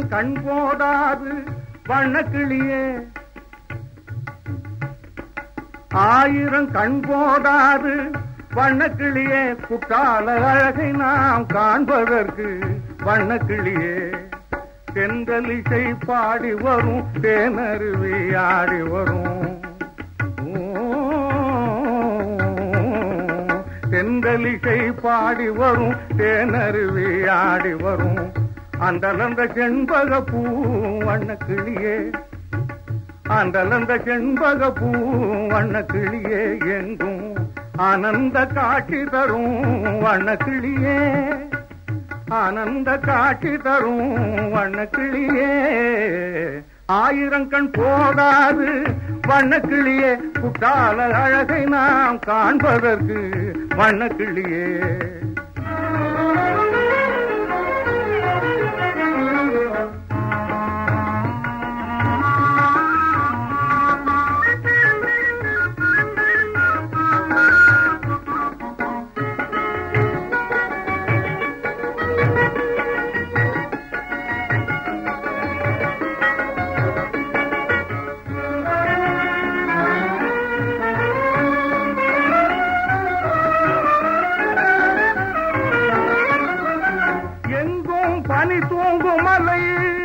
கண் போதாது வண்ணக்கிளியே ஆயிரம் கண் போதாது வண்ணக்கிளியே குற்றால அழகை நாம் காண்பதற்கு வண்ணக்கிளியே தென்றலிசை பாடி வரும் தேனருவி ஆடி வரும் தென்றலிசை பாடி வரும் தேனருவி ஆடி வரும் அந்தலந்த செண்பக பூ வண்ணக்கிளியே அந்தலந்த செண்பக பூ வண்ணக்கிளியே எங்கும் ஆனந்த காட்சி தரும் வண்ணக்கிளியே ஆனந்த காட்சி தரும் வண்ணக்கிளியே ஆயிரம் கண் போதாது வண்ணக்கிளியே குட்டால அழகை நாம் காண்பதற்கு வண்ணக்கிளியே எங்கும் பனி தூங்கும் மலை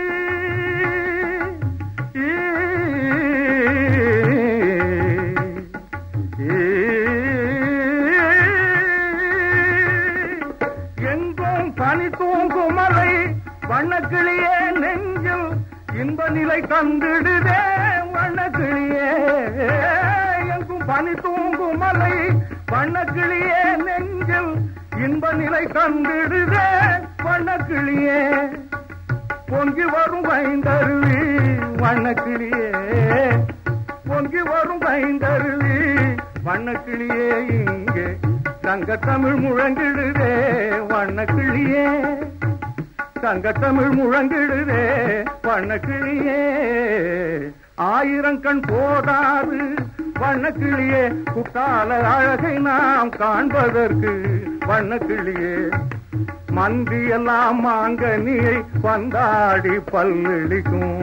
எங்கும் பனி தூங்கும் மலை வண்ணக்கிளியே நெஞ்சில் இன்ப நிலை தந்திடுதே வண்ணக்கிளியே எங்கும் பனி தூங்கும் மலை வண்ணக்கிளியே நெஞ்சில் இன்ப நிலை தந்திடுதே வண்ணக்கிளியே பொங்கி வரும் வைந்தருவி வண்ணக்கிளியே பொங்கி வரும் வைந்தருவி வண்ணக்கிளியே இங்கே தங்கத்தமிழ் முழங்கிடுதே வண்ணக்கிளியே தங்கத்தமிழ் முழங்கிடுதே வண்ணக்கிளியே ஆயிரம் கண் போதாது வண்ணக்கிளியே குட்டால அழகை நாம் காண்பதற்கு வண்ணக்கிளியே மந்தி எல்லாம் மாங்கனியை பந்தாடி பல்லிழிக்கும்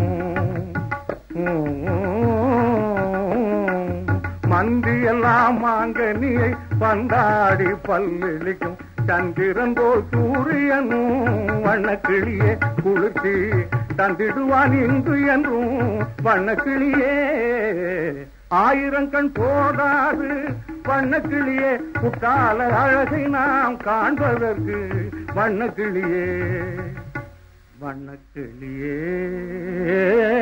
மந்தி எல்லாம் மாங்கனியை பந்தாடி பல்லிழிக்கும் சந்திரன் போல் சூரியனும் வண்ணக்கிளியே குளிர்ச்சி தந்திடுவான் இங்கு என்றும் வண்ணக்கிளியே ஆயிரம் கண் போதாது வண்ணக்கிளியே குட்டால அழகை நாம் காண்பதற்கு வண்ணக்கிளியே வண்ணக்கிளியே